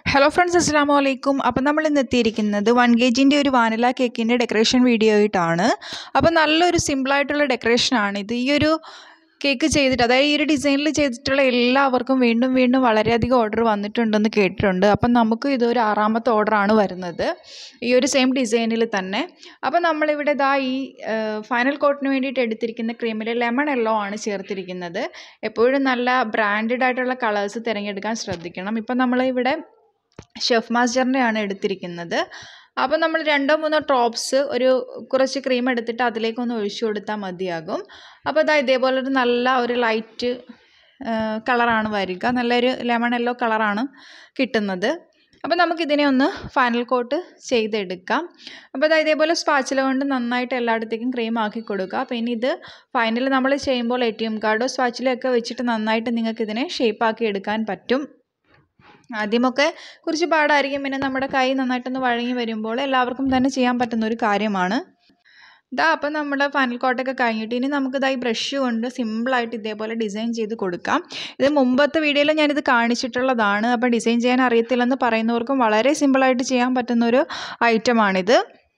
hello friends അസ്സാം വലൈക്കും അപ്പം നമ്മൾ ഇന്ന് എത്തിയിരിക്കുന്നത് വൺ കെ ജിൻ്റെ ഒരു വാനില കേക്കിൻ്റെ ഡെക്കറേഷൻ വീഡിയോ ആയിട്ടാണ് അപ്പോൾ നല്ലൊരു സിമ്പിളായിട്ടുള്ള ഡെക്കറേഷനാണിത് ഈ ഒരു കേക്ക് ചെയ്തിട്ട് അതായത് ഈ ഒരു ഡിസൈനിൽ ചെയ്തിട്ടുള്ള എല്ലാവർക്കും വീണ്ടും വീണ്ടും വളരെയധികം ഓർഡർ വന്നിട്ടുണ്ടെന്ന് കേട്ടിട്ടുണ്ട് അപ്പം നമുക്ക് ഇതൊരു ആറാമത്തെ ഓർഡറാണ് വരുന്നത് ഈ ഒരു സെയിം ഡിസൈനിൽ തന്നെ അപ്പോൾ നമ്മളിവിടെ ഇതാ ഈ ഫൈനൽ കോട്ടിന് വേണ്ടിയിട്ട് എടുത്തിരിക്കുന്ന ക്രീമിൽ ലെമൺ എല്ലോ ആണ് ചേർത്തിരിക്കുന്നത് എപ്പോഴും നല്ല ബ്രാൻഡഡ് ആയിട്ടുള്ള കളേഴ്സ് തിരഞ്ഞെടുക്കാൻ ശ്രദ്ധിക്കണം ഇപ്പം നമ്മളിവിടെ ഷെഫ് മാസ്റ്ററിൻ്റെ ആണ് എടുത്തിരിക്കുന്നത് അപ്പോൾ നമ്മൾ രണ്ടോ മൂന്നോ ഡ്രോപ്സ് ഒരു കുറച്ച് ക്രീം എടുത്തിട്ട് അതിലേക്കൊന്ന് ഒഴിച്ചു കൊടുത്താൽ മതിയാകും അപ്പോൾ അതാ ഇതേപോലെ ഒരു നല്ല ഒരു ലൈറ്റ് കളറാണ് വരിക നല്ലൊരു ലെമൺ യെല്ലോ കളറാണ് കിട്ടുന്നത് അപ്പോൾ നമുക്കിതിനെ ഒന്ന് ഫൈനൽ കോട്ട് ചെയ്തെടുക്കാം അപ്പോൾ അതായത് ഇതേപോലെ സ്പാച്ചില കൊണ്ട് നന്നായിട്ട് എല്ലായിടത്തേക്കും ക്രീം ആക്കി കൊടുക്കുക അപ്പോൾ ഇനി ഇത് ഫൈനൽ നമ്മൾ ചെയ്യുമ്പോൾ എ ടി എം കാർഡോ സ്പാച്ചിലോ ഒക്കെ വെച്ചിട്ട് നന്നായിട്ട് നിങ്ങൾക്ക് ഇതിനെ ഷേപ്പാക്കി എടുക്കാൻ പറ്റും ആദ്യമൊക്കെ കുറച്ച് പാടായിരിക്കും പിന്നെ നമ്മുടെ കൈ നന്നായിട്ടൊന്ന് വഴങ്ങി വരുമ്പോൾ എല്ലാവർക്കും തന്നെ ചെയ്യാൻ പറ്റുന്ന ഒരു കാര്യമാണ് ഇതാ അപ്പം നമ്മുടെ ഫൈനൽ കോട്ടൊക്കെ കഴിഞ്ഞിട്ട് ഇനി നമുക്കിതാ ഈ ബ്രഷ് കൊണ്ട് സിമ്പിളായിട്ട് ഇതേപോലെ ഡിസൈൻ ചെയ്ത് കൊടുക്കാം ഇത് മുമ്പത്തെ വീഡിയോയിൽ ഞാനിത് കാണിച്ചിട്ടുള്ളതാണ് അപ്പോൾ ഡിസൈൻ ചെയ്യാൻ അറിയത്തില്ലെന്ന് പറയുന്നവർക്കും വളരെ സിമ്പിളായിട്ട് ചെയ്യാൻ പറ്റുന്ന ഒരു ഐറ്റമാണിത്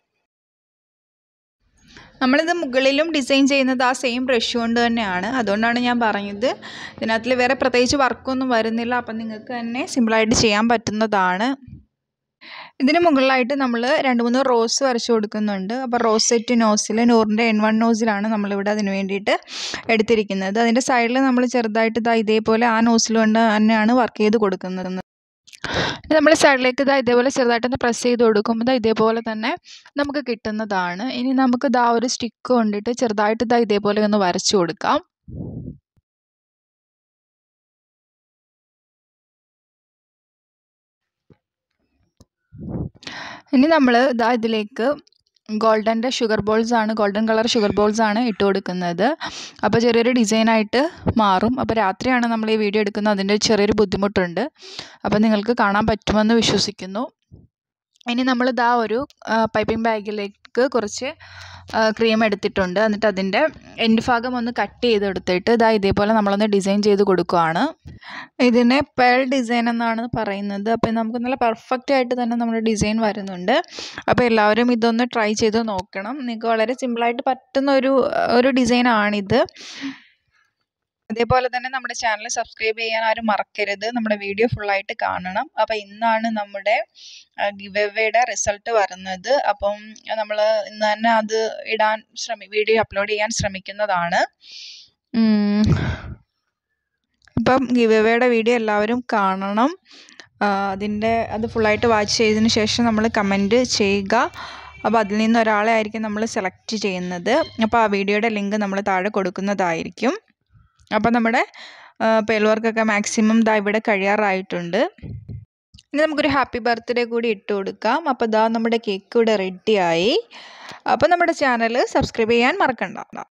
നമ്മളിത് മുകളിലും ഡിസൈൻ ചെയ്യുന്നത് ആ സെയിം ബ്രഷ് കൊണ്ട് തന്നെയാണ് അതുകൊണ്ടാണ് ഞാൻ പറഞ്ഞത് ഇതിനകത്തിൽ വേറെ പ്രത്യേകിച്ച് വർക്കൊന്നും വരുന്നില്ല അപ്പം നിങ്ങൾക്ക് തന്നെ സിമ്പിളായിട്ട് ചെയ്യാൻ പറ്റുന്നതാണ് ഇതിന് മുകളിലായിട്ട് നമ്മൾ രണ്ട് മൂന്ന് റോസ് വരച്ചു കൊടുക്കുന്നുണ്ട് അപ്പോൾ റോസ് സെറ്റ് നോസിൽ നൂറിൻ്റെ എൻ വൺ നോസിലാണ് നമ്മളിവിടെ അതിന് വേണ്ടിയിട്ട് എടുത്തിരിക്കുന്നത് അതിൻ്റെ സൈഡിൽ നമ്മൾ ചെറുതായിട്ട് ഇതാ ഇതേപോലെ ആ നോസിൽ കൊണ്ട് തന്നെയാണ് വർക്ക് ചെയ്ത് കൊടുക്കുന്നത് നമ്മൾ സൈഡിലേക്ക് ഇതാ ഇതേപോലെ ചെറുതായിട്ടൊന്ന് പ്രസ് ചെയ്ത് കൊടുക്കുമ്പോൾ ഇതാ ഇതേപോലെ തന്നെ നമുക്ക് കിട്ടുന്നതാണ് ഇനി നമുക്ക് ഇതാ ഒരു സ്റ്റിക്ക് കൊണ്ടിട്ട് ചെറുതായിട്ട് ഇതാ ഇതേപോലെ ഒന്ന് വരച്ചു കൊടുക്കാം ഇനി നമ്മൾ ഇതാ ഇതിലേക്ക് ഗോൾഡൻ്റെ ഷുഗർ ബോൾസ് ആണ് ഗോൾഡൻ കളർ ഷുഗർ ബോൾസ് ആണ് ഇട്ട് കൊടുക്കുന്നത് അപ്പോൾ ചെറിയൊരു ഡിസൈനായിട്ട് മാറും അപ്പോൾ രാത്രിയാണ് നമ്മൾ ഈ വീഡിയോ എടുക്കുന്നത് അതിൻ്റെ ചെറിയൊരു ബുദ്ധിമുട്ടുണ്ട് അപ്പോൾ നിങ്ങൾക്ക് കാണാൻ പറ്റുമെന്ന് വിശ്വസിക്കുന്നു ഇനി നമ്മൾ ഇതാ ഒരു പൈപ്പിംഗ് ബാഗിലേക്ക് കുറച്ച് ക്രീം എടുത്തിട്ടുണ്ട് എന്നിട്ട് അതിൻ്റെ എൻഡ് ഭാഗം ഒന്ന് കട്ട് ചെയ്തെടുത്തിട്ട് ഇതാ ഇതേപോലെ നമ്മളൊന്ന് ഡിസൈൻ ചെയ്ത് കൊടുക്കുകയാണ് ഇതിനെ പേൾ ഡിസൈൻ എന്നാണ് പറയുന്നത് അപ്പോൾ നമുക്ക് നല്ല പെർഫെക്റ്റ് ആയിട്ട് തന്നെ നമ്മുടെ ഡിസൈൻ വരുന്നുണ്ട് അപ്പോൾ എല്ലാവരും ഇതൊന്ന് ട്രൈ ചെയ്ത് നോക്കണം നിങ്ങൾക്ക് വളരെ സിമ്പിളായിട്ട് പറ്റുന്ന ഒരു ഒരു ഡിസൈനാണിത് അതേപോലെ തന്നെ നമ്മുടെ ചാനൽ സബ്സ്ക്രൈബ് ചെയ്യാൻ ആരും മറക്കരുത് നമ്മുടെ വീഡിയോ ഫുള്ളായിട്ട് കാണണം അപ്പോൾ ഇന്നാണ് നമ്മുടെ ഗിവ് എവേയുടെ റിസൾട്ട് വരുന്നത് അപ്പം നമ്മൾ ഇന്ന് തന്നെ അത് ഇടാൻ ശ്രമി വീഡിയോ അപ്ലോഡ് ചെയ്യാൻ ശ്രമിക്കുന്നതാണ് അപ്പം ഗിവ് എവേയുടെ വീഡിയോ എല്ലാവരും കാണണം അതിൻ്റെ അത് ഫുള്ളായിട്ട് വാച്ച് ചെയ്തതിന് ശേഷം നമ്മൾ കമൻറ്റ് ചെയ്യുക അപ്പോൾ അതിൽ നിന്ന് ഒരാളെ ആയിരിക്കും നമ്മൾ സെലക്ട് ചെയ്യുന്നത് അപ്പോൾ ആ വീഡിയോയുടെ ലിങ്ക് നമ്മൾ താഴെ കൊടുക്കുന്നതായിരിക്കും അപ്പോൾ നമ്മുടെ പേൽ വർക്കൊക്കെ മാക്സിമം ദാ ഇവിടെ കഴിയാറായിട്ടുണ്ട് ഇനി നമുക്കൊരു ഹാപ്പി ബർത്ത്ഡേ കൂടി ഇട്ട് കൊടുക്കാം അപ്പോൾ ദാ നമ്മുടെ കേക്ക് ഇവിടെ റെഡിയായി അപ്പോൾ നമ്മുടെ ചാനൽ സബ്സ്ക്രൈബ് ചെയ്യാൻ മറക്കണ്ട